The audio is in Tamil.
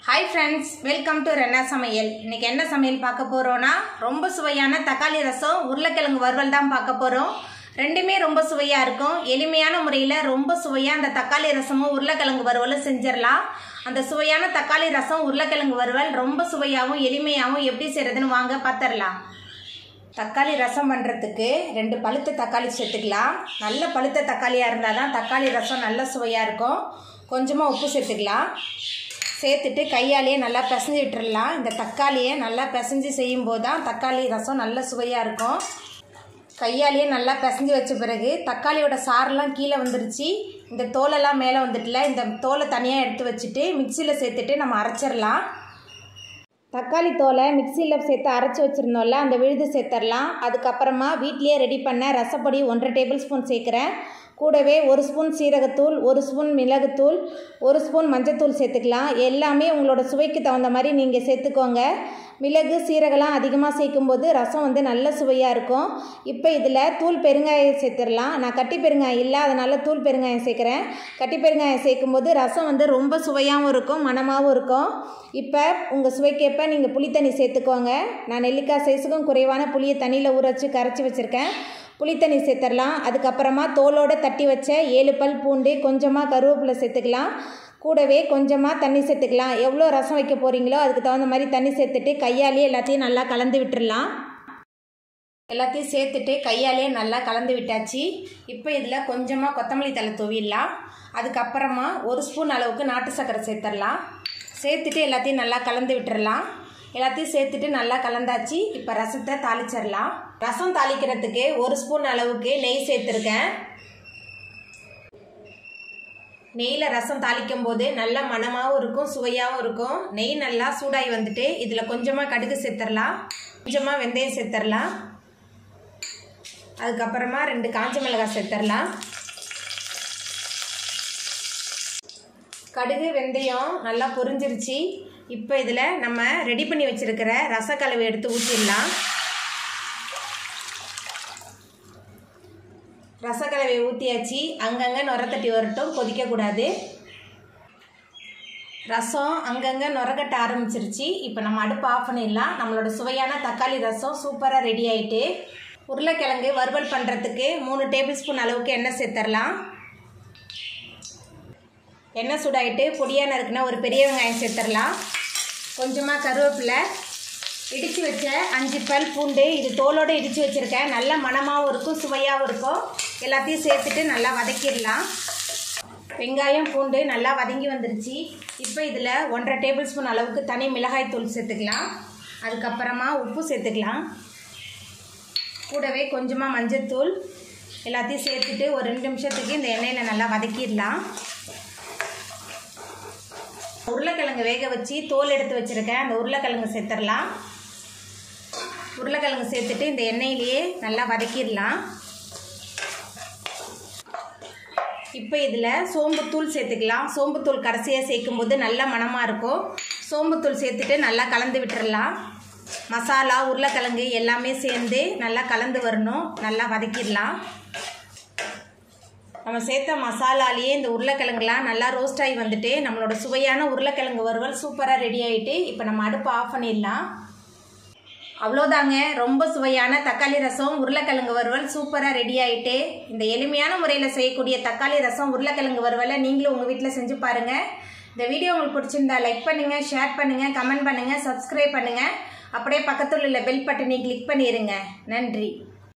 ஹாய் ஃப்ரெண்ட்ஸ் வெல்கம் டு ரென்னா சமையல் இன்னைக்கு என்ன சமையல் பார்க்க போகிறோன்னா ரொம்ப சுவையான தக்காளி ரசம் உருளைக்கிழங்கு வறுவல் தான் பார்க்க போகிறோம் ரெண்டுமே ரொம்ப சுவையாக இருக்கும் எளிமையான முறையில் ரொம்ப சுவையாக அந்த தக்காளி ரசமும் உருளைக்கிழங்கு வறுவலும் செஞ்சிடலாம் அந்த சுவையான தக்காளி ரசம் உருளைக்கிழங்கு வறுவல் ரொம்ப சுவையாகவும் எளிமையாகவும் எப்படி செய்கிறதுன்னு வாங்க பார்த்துடலாம் தக்காளி ரசம் பண்ணுறதுக்கு ரெண்டு பழுத்த தக்காளி சேர்த்துக்கலாம் நல்ல பழுத்த தக்காளியாக இருந்தால் தான் தக்காளி ரசம் நல்ல சுவையாக இருக்கும் கொஞ்சமாக உப்பு சேர்த்துக்கலாம் சேர்த்துட்டு கையாலேயே நல்லா பிசைஞ்சு விட்டுறலாம் இந்த தக்காளியை நல்லா பிசைஞ்சு செய்யும்போது தான் தக்காளி ரசம் நல்ல சுவையாக இருக்கும் கையாலேயே நல்லா பிசைஞ்சு வச்ச பிறகு தக்காளியோட சாரெல்லாம் கீழே வந்துருச்சு இந்த தோலெல்லாம் மேலே வந்துட்டுல இந்த தோலை தனியாக எடுத்து வச்சுட்டு மிக்சியில் சேர்த்துட்டு நம்ம அரைச்சிடலாம் தக்காளி தோலை மிக்சியில் சேர்த்து அரைச்சி வச்சுருந்தோம்ல அந்த விழுது சேர்த்துடலாம் அதுக்கப்புறமா வீட்லேயே ரெடி பண்ண ரசப்பொடி ஒன்றரை டேபிள் ஸ்பூன் சேர்க்குறேன் கூடவே ஒரு ஸ்பூன் சீரகத்தூள் ஒரு ஸ்பூன் மிளகுத்தூள் ஒரு ஸ்பூன் மஞ்சத்தூள் சேர்த்துக்கலாம் எல்லாமே உங்களோட சுவைக்கு தகுந்த மாதிரி நீங்கள் சேர்த்துக்கோங்க மிளகு சீரகம்லாம் அதிகமாக சேர்க்கும்போது ரசம் வந்து நல்ல சுவையாக இருக்கும் இப்போ இதில் தூள் பெருங்காயம் சேர்த்துடலாம் நான் கட்டி பெருங்காயம் இல்லை அதனால் தூள் பெருங்காயம் சேர்க்குறேன் கட்டி பெருங்காயம் சேர்க்கும்போது ரசம் வந்து ரொம்ப சுவையாகவும் இருக்கும் மணமாகவும் இருக்கும் இப்போ உங்கள் சுவைக்கேற்ப நீங்கள் புளி தண்ணி சேர்த்துக்கோங்க நான் நெல்லிக்காய் சைஸுக்கும் குறைவான புளியை தண்ணியில் ஊற வச்சு கரைச்சி வச்சுருக்கேன் புளித்தண்ணி சேர்த்துடலாம் அதுக்கப்புறமா தோலோடு தட்டி வச்ச ஏழு பல் பூண்டு கொஞ்சமாக கருவேப்பிலை சேர்த்துக்கலாம் கூடவே கொஞ்சமாக தண்ணி சேர்த்துக்கலாம் எவ்வளோ ரசம் வைக்க போகிறீங்களோ அதுக்கு தகுந்த மாதிரி தண்ணி சேர்த்துட்டு கையாலேயே எல்லாத்தையும் நல்லா கலந்து விட்டுடலாம் எல்லாத்தையும் சேர்த்துட்டு கையாலேயே நல்லா கலந்து விட்டாச்சு இப்போ இதில் கொஞ்சமாக கொத்தமல்லி தலை தூவிடலாம் அதுக்கப்புறமா ஒரு ஸ்பூன் அளவுக்கு நாட்டு சர்க்கரை சேர்த்துடலாம் சேர்த்துட்டு எல்லாத்தையும் நல்லா கலந்து விட்டுறலாம் எல்லாத்தையும் சேர்த்துட்டு நல்லா கலந்தாச்சு இப்போ ரசத்தை தாளிச்சிடலாம் ரசம் தாளிக்கிறதுக்கு ஒரு ஸ்பூன் அளவுக்கு நெய் சேர்த்துருக்கேன் நெய்யில் ரசம் தாளிக்கும் போது நல்ல மணமாகவும் இருக்கும் சுவையாகவும் இருக்கும் நெய் நல்லா சூடாகி வந்துட்டு இதில் கொஞ்சமாக கடுகு சேர்த்துடலாம் கொஞ்சமாக வெந்தயம் சேர்த்துடலாம் அதுக்கப்புறமா ரெண்டு காஞ்ச மிளகாய் சேர்த்துடலாம் கடுகு வெந்தயம் நல்லா பொரிஞ்சிருச்சு இப்போ இதில் நம்ம ரெடி பண்ணி வச்சுருக்கிற ரசக்கலவை எடுத்து ஊற்றிடலாம் ரசக்கலவை ஊற்றியாச்சு அங்கங்கே நுரத்தட்டி வரட்டும் கொதிக்கக்கூடாது ரசம் அங்கங்கே நுரக்கட்ட ஆரம்பிச்சிருச்சு இப்போ நம்ம அடுப்பு ஆஃப் பண்ணிடலாம் நம்மளோட சுவையான தக்காளி ரசம் சூப்பராக ரெடி ஆகிட்டு உருளைக்கிழங்கு வறுவல் பண்ணுறதுக்கு மூணு டேபிள் ஸ்பூன் அளவுக்கு எண்ணெய் சேர்த்துடலாம் எண்ணெய் சூடாகிட்டு பொடியாக நறுக்குனா ஒரு பெரிய வெங்காயம் சேர்த்துடலாம் கொஞ்சமாக கருவேப்பிலை இடித்து வச்ச அஞ்சு பல் பூண்டு இது தோலோடு இடித்து வச்சுருக்கேன் நல்ல மணமாகவும் இருக்கும் சுவையாகவும் இருக்கும் எல்லாத்தையும் சேர்த்துட்டு நல்லா வதக்கிடலாம் வெங்காயம் பூண்டு நல்லா வதங்கி வந்துருச்சு இப்போ இதில் ஒன்றரை டேபிள் ஸ்பூன் அளவுக்கு தனி மிளகாய் தூள் சேர்த்துக்கலாம் அதுக்கப்புறமா உப்பு சேர்த்துக்கலாம் கூடவே கொஞ்சமாக மஞ்சத்தூள் எல்லாத்தையும் சேர்த்துட்டு ஒரு ரெண்டு நிமிஷத்துக்கு இந்த எண்ணெயில் நல்லா வதக்கிடலாம் உருளைக்கிழங்கு வேக வச்சு தோல் எடுத்து வச்சுருக்கேன் அந்த உருளைக்கிழங்கு சேர்த்துடலாம் உருளைக்கிழங்கு சேர்த்துட்டு இந்த எண்ணெயிலேயே நல்லா வதக்கிடலாம் இப்போ இதில் சோம்புத்தூள் சேர்த்துக்கலாம் சோம்புத்தூள் கடைசியாக சேர்க்கும்போது நல்ல மணமாக இருக்கும் சோம்புத்தூள் சேர்த்துட்டு நல்லா கலந்து விட்டுறலாம் மசாலா உருளைக்கிழங்கு எல்லாமே சேர்ந்து நல்லா கலந்து வரணும் நல்லா வதக்கிடலாம் நம்ம சேர்த்த மசாலாலேயே இந்த உருளைக்கிழங்குலாம் நல்லா ரோஸ்ட் ஆகி வந்துட்டு நம்மளோட சுவையான உருளைக்கிழங்கு வறுவல் சூப்பராக ரெடி ஆகிட்டு இப்போ நம்ம அடுப்பு ஆஃப் பண்ணிடலாம் அவ்வளோதாங்க ரொம்ப சுவையான தக்காளி ரசம் உருளைக்கிழங்கு வறுவல் சூப்பராக ரெடி ஆகிட்டு இந்த எளிமையான முறையில் செய்யக்கூடிய தக்காளி ரசம் உருளைக்கிழங்கு வறுவலை நீங்களும் உங்கள் வீட்டில் செஞ்சு பாருங்கள் இந்த வீடியோ உங்களுக்கு பிடிச்சிருந்தா லைக் பண்ணுங்கள் ஷேர் பண்ணுங்கள் கமெண்ட் பண்ணுங்கள் சப்ஸ்கிரைப் பண்ணுங்கள் அப்படியே பக்கத்தில் உள்ள பெல் பட்டனை கிளிக் பண்ணிடுங்க நன்றி